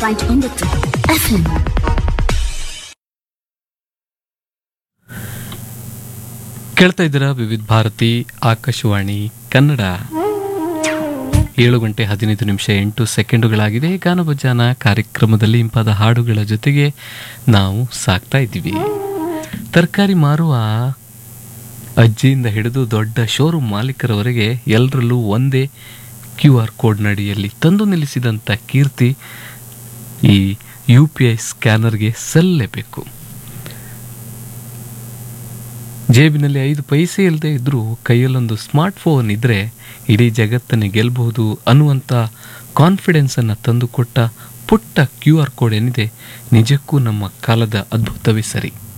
point ಒಂಬತ್ತು FM ಕೇಳ್ತಾ ಇದ್ದೀರಾ ವಿವಿಧ ಭಾರತಿ ಆಕಾಶವಾಣಿ ಕನ್ನಡ ಏಳು ಗಂಟೆ ಹದಿನೈದು ನಿಮಿಷ ಎಂಟು ಸೆಕೆಂಡುಗಳಾಗಿದೆ ಗಾನಭಜಾನ ಕಾರ್ಯಕ್ರಮದಲ್ಲಿ ಇಂಪಾದ ಹಾಡುಗಳ ಜೊತೆಗೆ ನಾವು ಸಾಕ್ತಾ ಇದ್ದೀವಿ ತರಕಾರಿ ಮಾರುವ ಅಜ್ಜಿಯಿಂದ ಹಿಡಿದು ದೊಡ್ಡ ಶೋರೂಮ್ ಮಾಲೀಕರವರೆಗೆ ಎಲ್ಲರಲ್ಲೂ ಒಂದೇ ಕ್ಯೂ ಆರ್ ಕೋಡ್ನಡಿಯಲ್ಲಿ ತಂದು ನಿಲ್ಲಿಸಿದಂಥ ಕೀರ್ತಿ ಈ ಯು ಪಿ ಐ ಸ್ಕ್ಯಾನರ್ಗೆ ಸಲ್ಲಲೇಬೇಕು ಜೇಬಿನಲ್ಲಿ ಐದು ಪೈಸೆ ಇಲ್ಲದೆ ಇದ್ರೂ ಕೈಯಲ್ಲೊಂದು ಸ್ಮಾರ್ಟ್ ಫೋನ್ ಇದ್ದರೆ ಇಡೀ ಜಗತ್ತನ್ನೇ ಗೆಲ್ಲಬಹುದು ಅನ್ನುವಂಥ ಕಾನ್ಫಿಡೆನ್ಸನ್ನು ತಂದುಕೊಟ್ಟ ಪುಟ್ಟ ಕ್ಯೂ ಆರ್ ಕೋಡ್ ಏನಿದೆ ನಿಜಕ್ಕೂ ನಮ್ಮ ಕಾಲದ ಅದ್ಭುತವೇ ಸರಿ